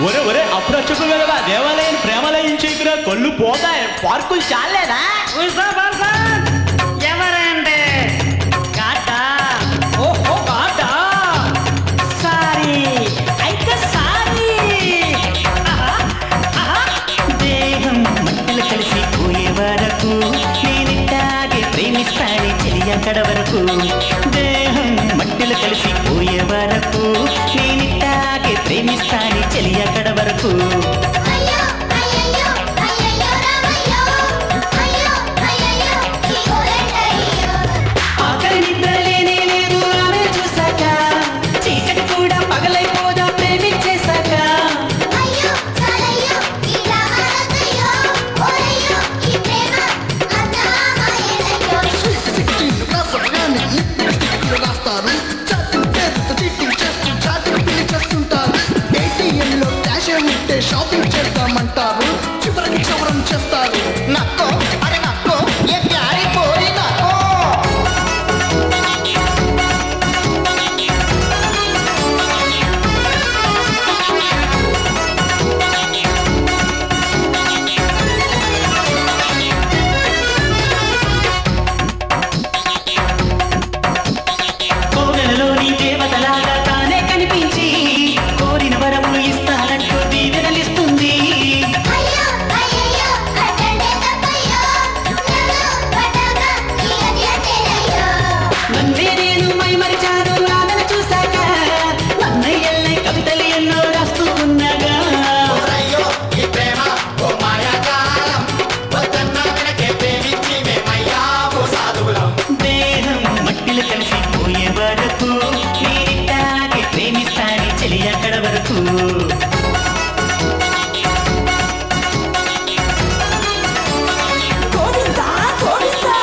ఒరే ఒరే అప్పుడు వచ్చుకు కదా దేవాలయం ప్రేమలయం చేయకురా కళ్ళు పోతాయి పార్కులు చాలేదా ఎవరండి కాటా ఓహో కాటా సారీ అయితే సారీ ఆహా, ఆహా. దేహం మట్టిలో కలిసి పోయే వరకు నేనిట్టాగే ప్రేమిస్తానే చెలి అక్కడ వరకు దేహం మట్టిలో కలిసి పోయే వరకు నేనిట్టాగే ప్రేమిస్తానే చెలి అక్కడ వరకు అయ్యో అయ్యయ్యో అయ్యయ్యో రామయ్యో అయ్యో అయ్యయ్యో ఈ గోరంటయ్యో ఆకలి నిద్ర లేనే లేదు ఆమె చూసాక చీకటి కూడా పగలైపోదా ప్రేమించేశాక అయ్యో చాలయ్యో ఈ రామాలయ్యో ఓరయ్యో ఈ ప్రేమ అన్నామాయనయ్యో రాస్తారు చాటింగ్ చేస్తూ చీటింగ్ చేస్తూ చాటింగ్ పిల్లి చేస్తుంటారు ఏటీఎంలో క్యాష్ ఉంటే షాపింగ్ చేద్దామంటారు చివరికి క్షవరం చేస్తారు నక్కో అరే నక్కో ఏ ప్యారి పోయి నక్కో కోవెలలోని దేవతలాగా తానే కనిపించి కోరిన వరములు ఇస్తానంటూ దీవెనలిస్తుంది అయ్యో అయ్యయ్యో అటండే తప్పయ్యో నన్ను పడ్డాక ఈ అధ్యతేనయ్యో నన్నే నేను మైమరిచాను ఆమెను చూశాక నన్నయ్యల్లై కవితలు ఎన్నో రాస్తూ ఉన్నాగా అయ్యో ఈ ప్రేమ ఓ మాయాజాలం వద్దన్న వెనకే ప్రేమించి మేమయ్యాము సాధువులం దేహం మట్టిలో కలిసి పోయే వరకు నేనిట్టాగే ప్రేమిస్తాని చెలి అక్కడ వరకు గోవిందా గోవిందా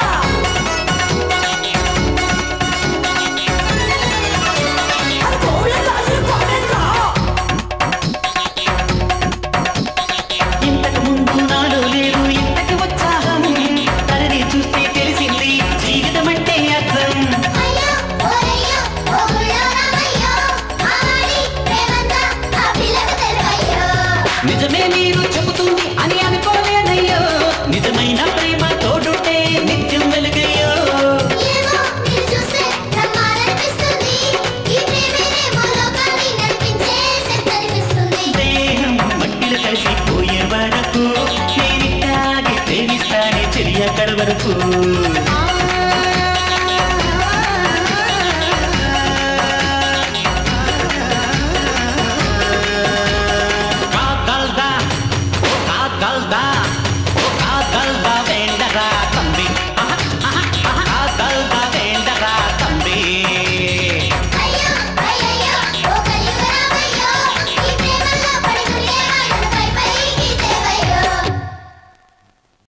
ఇంతకు ముందు నాలో లేదు ఇంతకు ఉత్సాహం తనని చూస్తే తెలిసింది జీవితం అంటే అర్థం అయ్యో ఓరయ్యో ఓ గుళ్ళో రామయ్యో ఆడి ప్రేమంతా ఆ పిల్లకు తెలువయ్యో నిజమే మీరు చెబుతుంది అని అనుకోలేదయ్యో నిజమైన ప్రేమ తోడుంటే నిత్యం వెలుగయ్యో ఏమో నిన్ను చూస్తే బ్రహ్మాలనిపిస్తుంది ఈ ప్రేమేనేమో లోకాన్ని నడిపించే శక్తి అనిపిస్తుంది దేహం మట్టిలో కలిసి పోయే వరకు నేనిట్టాగే ప్రేమిస్తానే చెలి అక్కడ వరకు